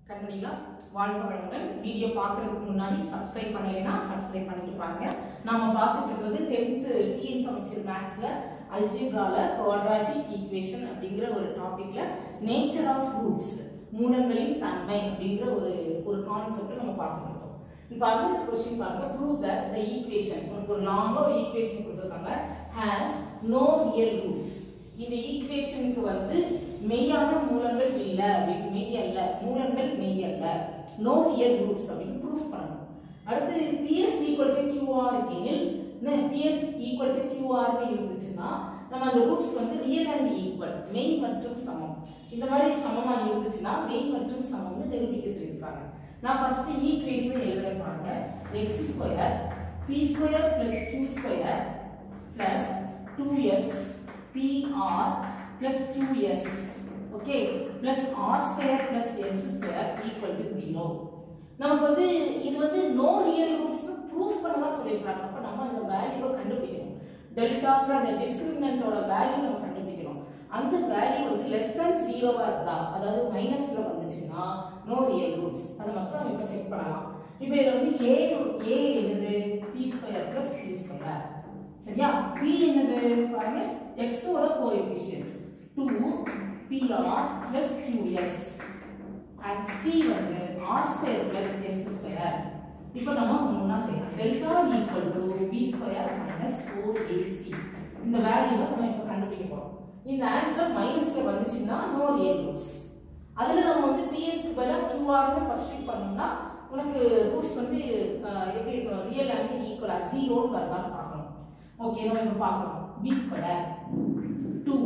கண்மணிகளா வாழ்க வளமுடன் வீடியோ பார்க்கறதுக்கு முன்னாடி சப்ஸ்கிரைப் பண்ணலைன்னா சப்ஸ்கிரைப் பண்ணிட்டு பாருங்க நாம பார்த்துட்டு இருக்கிறது டென்த்து டிஎன் சமைச்சர் மேக்ஸ்ல அல்ஜிப்ரால குவாட்ராட்டிக் ஈக்குவேஷன் அப்படிங்கிற ஒரு டாபிக்ல நேச்சர் ஆஃப் ரூட்ஸ் மூலங்களின் தன்மை அப்படிங்கிற ஒரு ஒரு கான்செப்ட் நம்ம பார்த்துட்டு இருக்கோம் இப்போ அடுத்த கொஸ்டின் பாருங்க ப்ரூவ் தட் த ஈக்குவேஷன் உங்களுக்கு ஒரு லாங்கா ஒரு ஈக்குவேஷன் கொடுத்துருக்காங்க ஹேஸ் நோ ரியல் ரூட்ஸ் இந்த ஈக்குவேஷனுக்கு வந்து மெய்யான மூலங்கள் இல்ல அப்படின்னு மெய் அல்ல மூலங்கள் மெய் அல்ல நோ ரியல் ரூட்ஸ் அப்படின்னு ப்ரூஃப் பண்ணணும் அடுத்து பிஎஸ் ஈக்குவல் டு கியூஆர் எனில் பிஎஸ் ஈக்குவல் டு கியூஆர் இருந்துச்சுன்னா நம்ம அந்த ரூட்ஸ் வந்து ரியல் அண்ட் ஈக்குவல் மெய் மற்றும் சமம் இந்த மாதிரி சமமா இருந்துச்சுன்னா மெய் மற்றும் சமம்னு நிரூபிக்க சொல்லியிருக்காங்க நான் ஃபர்ஸ்ட் ஈக்குவேஷன் எழுதுறேன் பாருங்க x square p square plus q square plus two x PR plus 2S okay plus R square plus S square equal to 0 நமக்கு வந்து இது வந்து நோ ரியல் ரூட்ஸ் ப்ரூஃப் பண்ணதா சொல்லியிருக்காங்க அப்ப நம்ம அந்த வேல்யூவை கண்டுபிடிக்கணும் டெல்டாங்கிற அந்த டிஸ்கிரிமினன்ட்டோட வேல்யூ நம்ம கண்டுபிடிக்கணும் அந்த வேல்யூ வந்து லெஸ் than ஜீரோவா இருந்தா அதாவது மைனஸ்ல வந்துச்சுன்னா நோ ரியல் ரூட்ஸ் அதை மட்டும் நம்ம இப்போ செக் பண்ணலாம் இப்போ இதுல வந்து ஏ ஏ என்னது b square plus b square சரியா p என்னது பாருங்க x ஓட coefficient 2 pr plus qs and c வந்து r square plus s square இப்போ நம்ம ஒண்ணா செய்யலாம் delta equal to b square minus 4ac இந்த வேல்யூவை நம்ம இப்போ கண்டுபிடிக்க போறோம் இந்த ஆன்சர் மைனஸ்ல வந்துச்சுன்னா நோ ரியல் ரூட்ஸ் அதுல நம்ம வந்து ps க்கு பதிலா qr னு சப்ஸ்டிட் பண்ணோம்னா உனக்கு ரூட்ஸ் வந்து அஹ், எப்படி இருக்கணும் ரியல் அண்ட் ஈக்குவலா ஜீரோன்னு வருதான்னு பார்க்கணும் ஓகே நம்ம இப்போ பார்க்கலாம் b square 2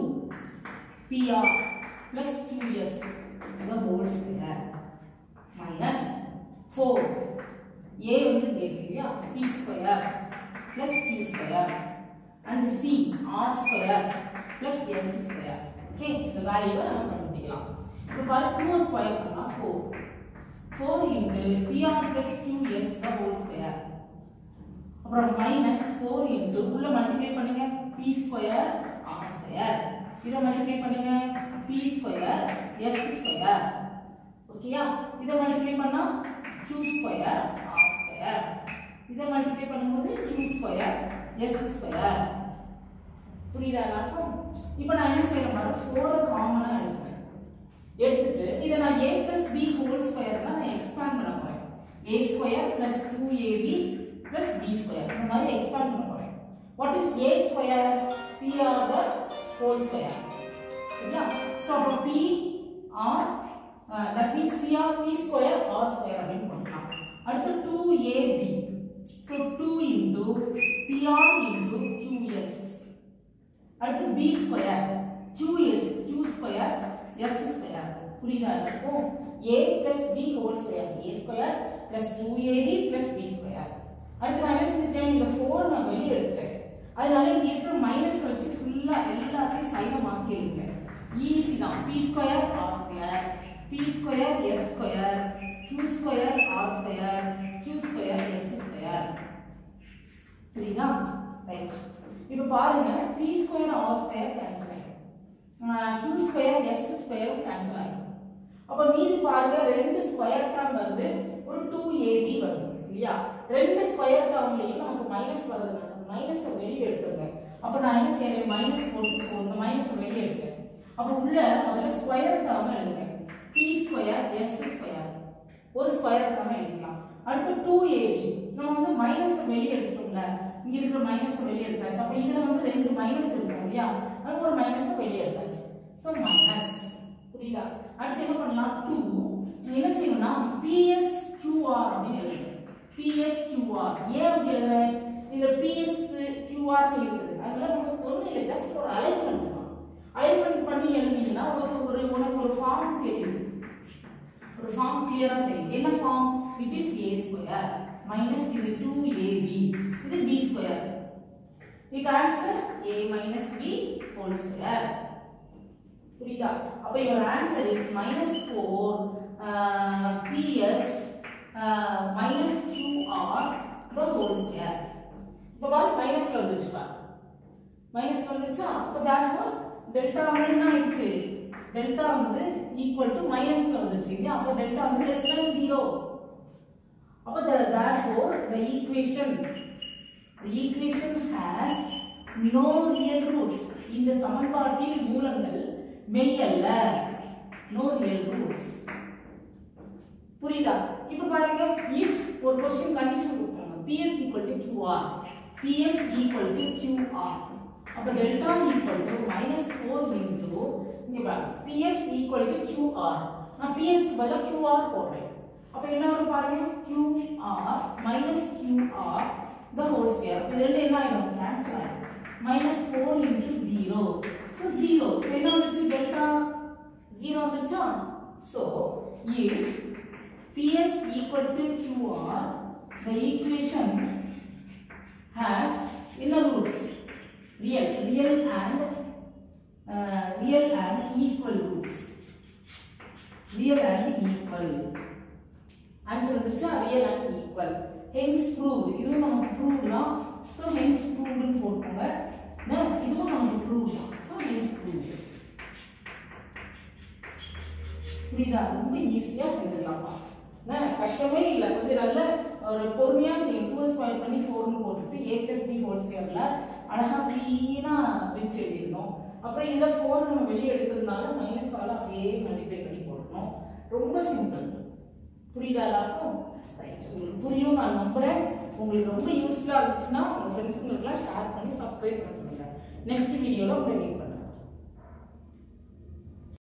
pr plus qs the whole square minus 4 a வந்து இங்க இருக்கு இல்லையா p square plus q square and c r square plus s square okay இந்த வேல்யூவை நம்ம கண்டுபிடிக்கலாம் இப்போ பாரு 2 ஸ்கொயர் பண்ணா 4 4 into pr plus qs the whole square அப்புறம் மைனஸ் ஃபோர் இன்ட்டு உள்ள மல்டிப்ளை பண்ணுங்க பி ஸ்கொயர் ஆர் ஸ்கொயர் இதை மல்டிப்ளை பண்ணுங்க பி ஸ்கொயர் எஸ் ஸ்கொயர் ஓகேயா இதை மல்டிப்ளை பண்ணா q ஸ்கொயர் ஆர் ஸ்கொயர் இதை மல்டிப்ளை பண்ணும்போது q ஸ்கொயர் எஸ் ஸ்கொயர் புரியுதா எல்லாருக்கும் இப்போ நான் என்ன செய்யறேன் பாரு ஃபோரை காமனாக எடுக்கிறேன் எடுத்துட்டு இதை நான் a plus b whole square நான் எக்ஸ்பேண்ட் பண்ண போறேன் a square plus 2ab plus b square இந்த மாதிரி எக்ஸ்பேண்ட் பண்ண போறேன் what is a square p r the whole square சரியா சோ அப்போ p r that means p r p square r square அப்படின்னு போடலாம் அடுத்து 2ab so 2 into p r into qs அடுத்து b square qs q square s square புரியுதா இருக்கும் a plus b whole square a square plus 2ab plus b square அடுத்து நான் என்ன செஞ்சுட்டேன் இந்த 4 நான் வெளியே எடுத்துட்டேன் அதனால இங்க இருக்கிற மைனஸ் வச்சு ஃபுல்லா எல்லாத்தையும் சைட மாத்தி எழுதுங்க ஈஸி தான் p square r square p square s square q square r square q square s square புரியுதா ரைட் இப்போ பாருங்க p square r square cancel ஆயிடும் q ஸ்கொயர் s ஸ்கொயரும் கேன்சல் ஆயிடும் அப்ப மீதி பாருங்க ரெண்டு ஸ்கொயர் டேர்ம் வந்து ஒரு 2ab வருது இல்லையா ரெண்டு ஸ்கொயர் டேர்ம்லயும் நமக்கு மைனஸ் வருது மைனஸ் வெளியே எடுத்துருங்க அப்ப நான் என்ன செய்யறேன் மைனஸ் போட்டு ஃபோர் இந்த மைனஸ் வெளியே எடுத்தேன் அப்ப உள்ள முதல்ல ஸ்கொயர் டேர்ம் எழுதுங்க p ஸ்கொயர் s ஸ்கொயர் ஒரு ஸ்கொயர் டேர்ம் எழுதிக்கலாம் அடுத்து 2ab நம்ம வந்து மைனஸ் வெளியே எடுத்துட்டோம்ல இங்க இருக்கிற மைனஸ் வெளியே எடுத்தாச்சு அப்ப இதுல வந்து ரெண்டு மைனஸ் இருக்கும் இல்லையா அது ஒரு மைனஸ் வெளியே எடுத்தாச்சு சோ மைனஸ் புரியுதா அடுத்து என்ன பண்ணலாம் 2 என்ன செய்யணும்னா ps qr அப்படின்னு எழுதுங்க ps qr ஏன் அப்படி எழுதுறேன் இதுல ps qr இருக்குது அதனால நமக்கு ஒண்ணு இல்லை ஜஸ்ட் ஒரு அலைன்மெண்ட் தான் அலைன்மெண்ட் பண்ணி எழுதிங்கன்னா ஒரு ஒரு உனக்கு ஒரு ஃபார்ம் தெரியும் ஒரு ஃபார்ம் கிளியரா தெரியும் என்ன form it is a square minus இது 2ab இது b ஸ்கொயர் இதுக்கு answer a minus b whole square புரியுதா அப்ப இவரோட answer is minus four PS minus QR the whole square இப்போ பாரு மைனஸ்ல வந்துச்சு பாரு மைனஸ் வந்துச்சா அப்போ தேர்ஃபோர் டெல்டா வந்து என்ன ஆயிடுச்சு டெல்டா வந்து ஈக்குவல் டு மைனஸ்ல வந்துருச்சு இல்லையா அப்போ டெல்டா வந்து லெஸ் than ஜீரோ அப்போ the therefore the equation the equation has no real roots இந்த சமன்பாட்டில் மூலங்கள் மெய்யல்ல no real roots புரியுதா இப்போ பாருங்க if ஒரு கொஸ்டின் கண்டிஷன் கொடுப்பாங்க ps equal to qr ps equal to qr அப்ப delta equal to minus 4 into இங்க பாருங்க ps equal to qr நான் ps க்கு பதிலா qr போடுறேன் அப்ப என்ன வரும் பாருங்க qr minus qr the whole square அப்ப இது ரெண்டு என்ன ஆயிடும் கேன்சல் ஆயிடும் minus 4 into 0 so 0 இப்ப என்ன வந்துச்சு டெல்டா 0 வந்துச்சா so if ps equal to qr the equation has inner roots real real and uh, real and equal roots real and equal answer வந்துருச்சா real and equal hence prove இதுவும் நமக்கு prove தான் so hence ப்ரூவ்னு போட்டுக்கோங்க ந- இதுவும் நமக்கு prove தான் so hence prove புரியுதா ரொம்ப ஈஸியாக செஞ்சிடலாம்ப்பா என்ன கஷ்டமே இல்லை கொஞ்சம் நல்ல ஒரு பொறுமையாக செய்யும் டூ ஸ்கொயர் பண்ணி ஃபோர்னு போட்டுட்டு ஏ பிளஸ் பி ஹோல் ஸ்கொயரில் அழகாக க்ளீனாக பிரித்து எழுதிடணும் அப்புறம் இதில் ஃபோர் நம்ம வெளியே எடுத்ததுனால மைனஸ் ஆல் அப்படியே மல்டிப்ளை பண்ணி போடணும் ரொம்ப சிம்பிள் புரியுதா எல்லாருக்கும் ரைட் உங்களுக்கு புரியும் நான் நம்புறேன் உங்களுக்கு ரொம்ப யூஸ்ஃபுல்லாக இருந்துச்சுன்னா உங்கள் ஃப்ரெண்ட்ஸுங்களுக்குலாம் ஷேர் பண்ணி சப்ஸ்கிரைப் பண்ண சொல்லுங்கள் நெக்ஸ்ட் வீடியோவில் உங்களை மீட்